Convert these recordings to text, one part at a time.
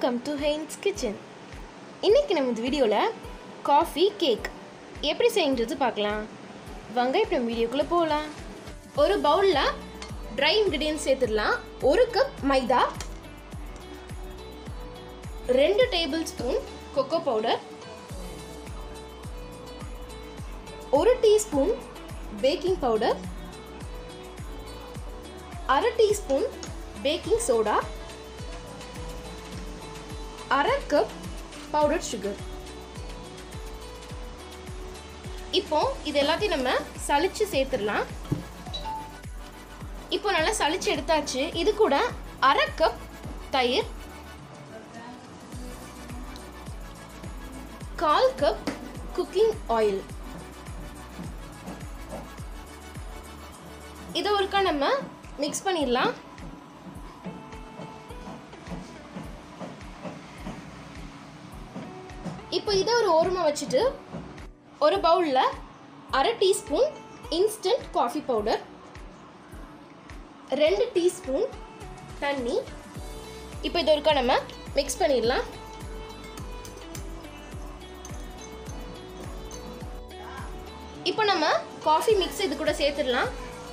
welcome to Haynes kitchen இன்றைக்கி நம்ம இந்த வீடியோவில் காஃபி கேக் எப்படி செய்யுன்றது பார்க்கலாம் வாங்க இப்போ நம்ம வீடியோக்குள்ளே போகலாம் ஒரு பவுலில் ட்ரை இன்க்ரீடியன்ஸ் சேர்த்துடலாம் ஒரு கப் மைதா ரெண்டு டேபிள் ஸ்பூன் கொக்கோ பவுடர் ஒரு டீஸ்பூன் பேக்கிங் பவுடர் அரை டீஸ்பூன் பேக்கிங் சோடா அரை கப் பவுடர் சுகர் இப்போ இது எல்லாத்தையும் நம்ம சளிச்சு சேர்த்துடலாம் இப்போ நல்லா சளிச்சு எடுத்தாச்சு இது கூட அரை கப் தயிர் கால் கப் குக்கிங் ஆயில் இதை ஒருக்கா நம்ம மிக்ஸ் பண்ணிடலாம் இப்போ இதை ஒரு ஓரமாக வச்சுட்டு ஒரு பவுலில் அரை டீஸ்பூன் இன்ஸ்டன்ட் காஃபி பவுடர் ரெண்டு டீஸ்பூன் தண்ணி இப்போ இது ஒருக்கா நம்ம மிக்ஸ் பண்ணிடலாம் இப்போ நம்ம காஃபி மிக்ஸ் இது கூட சேர்த்துடலாம்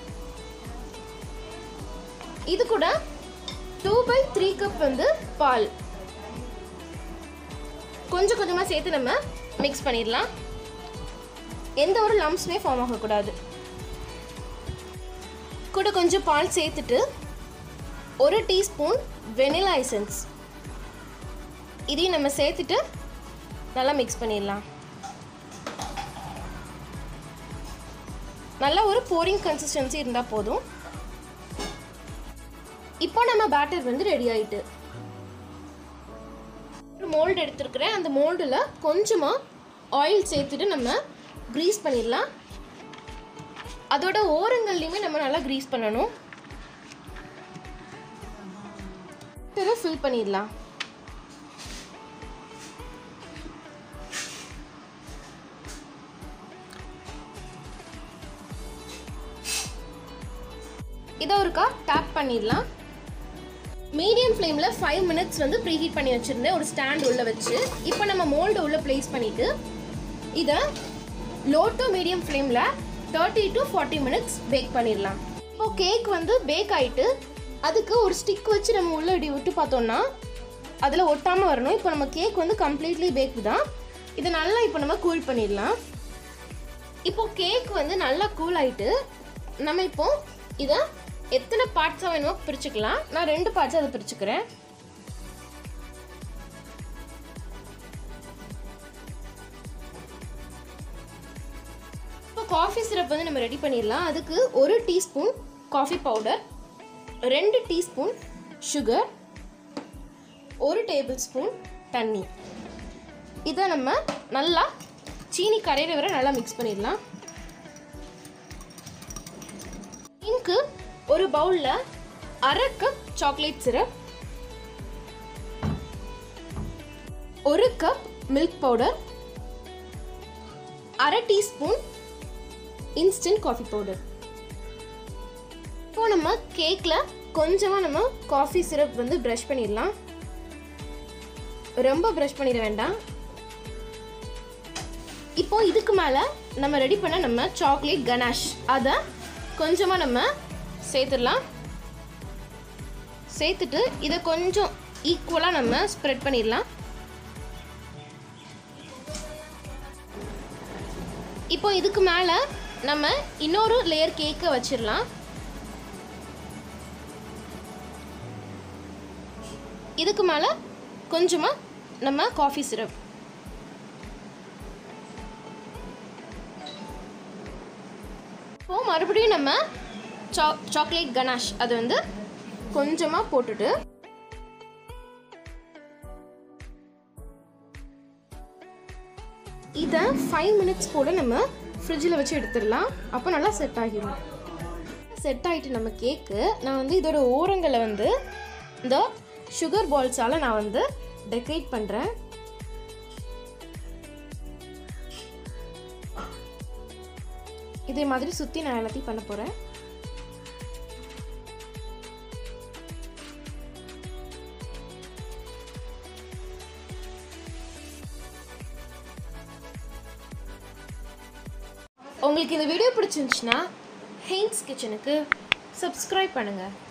இது கூட டூ பை த்ரீ கப் வந்து பால் கொஞ்சம் கொஞ்சமாக சேர்த்து நம்ம மிக்ஸ் பண்ணிடலாம் எந்த ஒரு லம்ஸுமே ஃபார்ம் ஆகக்கூடாது கூட கொஞ்சம் பால் சேர்த்துட்டு ஒரு டீஸ்பூன் வெனிலா ஐசன்ஸ் இதையும் நம்ம சேர்த்துட்டு நல்லா மிக்ஸ் பண்ணிடலாம் நல்லா ஒரு போரிங் கன்சிஸ்டன்சி இருந்தால் போதும் இப்போ நம்ம பேட்டர் வந்து ரெடி ஆயிட்டு ஒரு மோல்டு எடுத்துருக்கிறேன் அந்த மோல்டில் கொஞ்சமாக ஆயில் சேர்த்துட்டு நம்ம க்ரீஸ் பண்ணிடலாம் அதோட ஓரங்கள்லையுமே நம்ம நல்லா க்ரீஸ் பண்ணணும் பிறகு ஃபில் பண்ணிடலாம் இதை ஒருக்கா டேப் பண்ணிடலாம் மீடியம் ஃப்ளேமில் ஃபைவ் மினிட்ஸ் வந்து ப்ரீஹீட் பண்ணி வச்சுருந்தேன் ஒரு ஸ்டாண்ட் உள்ளே வச்சு இப்போ நம்ம மோல்டு உள்ளே ப்ளேஸ் பண்ணிவிட்டு இதை லோ டு மீடியம் ஃப்ளேமில் thirty to forty minutes bake பண்ணிடலாம் இப்போ கேக் வந்து பேக் ஆகிட்டு அதுக்கு ஒரு ஸ்டிக் வச்சு நம்ம உள்ளே இப்படி விட்டு பார்த்தோம்னா அதில் ஒட்டாமல் வரணும் இப்போ நம்ம கேக் வந்து கம்ப்ளீட்லி பேக் தான் இதை நல்லா இப்போ நம்ம கூல் பண்ணிடலாம் இப்போ கேக் வந்து நல்லா கூல் ஆகிட்டு நம்ம இப்போ இதை எத்தனை பார்ட்ஸாக வேணுமோ பிரிச்சுக்கலாம் நான் ரெண்டு பார்ட்ஸாக அதை பிரிச்சுக்கிறேன் இப்போ காஃபி சிரப் வந்து நம்ம ரெடி பண்ணிடலாம் அதுக்கு ஒரு டீஸ்பூன் காஃபி பவுடர் ரெண்டு டீஸ்பூன் சுகர் ஒரு டேபிள் ஸ்பூன் தண்ணி இதை நம்ம நல்லா சீனி கரையிற வரை நல்லா மிக்ஸ் பண்ணிடலாம் இங்கு ஒரு பவுலில் அரை கப் சாக்லேட் சிரப் ஒரு கப் மில்க் பவுடர் அரை டீஸ்பூன் இன்ஸ்டன்ட் காஃபி பவுடர் இப்போ நம்ம கேக்கில் கொஞ்சமாக நம்ம காஃபி சிரப் வந்து ப்ரஷ் பண்ணிடலாம் ரொம்ப ப்ரஷ் பண்ணிட வேண்டாம் இப்போ இதுக்கு மேலே நம்ம ரெடி பண்ண நம்ம சாக்லேட் கனாஷ் அதை கொஞ்சமாக நம்ம சேர்த்துடலாம் சேர்த்துட்டு இதை கொஞ்சம் ஈக்குவலாக நம்ம ஸ்ப்ரெட் பண்ணிடலாம் இப்போ இதுக்கு மேலே நம்ம இன்னொரு லேயர் கேக்கை வச்சிடலாம் இதுக்கு மேலே கொஞ்சமாக நம்ம காஃபி சிரப் இப்போ மறுபடியும் நம்ம சா சாக்லேட் கனாஷ் அது வந்து கொஞ்சமாக போட்டுட்டு இதை ஃபைவ் மினிட்ஸ் போல் நம்ம ஃப்ரிட்ஜில் வச்சு எடுத்துடலாம் அப்போ நல்லா செட் ஆகிடும் செட் ஆகிட்டு நம்ம கேக்கு நான் வந்து இதோட ஓரங்களை வந்து இந்த சுகர் பால்ஸால் நான் வந்து டெக்கரேட் பண்ணுறேன் இதே மாதிரி சுற்றி நான் எல்லாத்தையும் பண்ண போகிறேன் உங்களுக்கு இந்த வீடியோ பிடிச்சிருந்துச்சுன்னா ஹெயின்ஸ் கிச்சனுக்கு சப்ஸ்கிரைப் பண்ணுங்கள்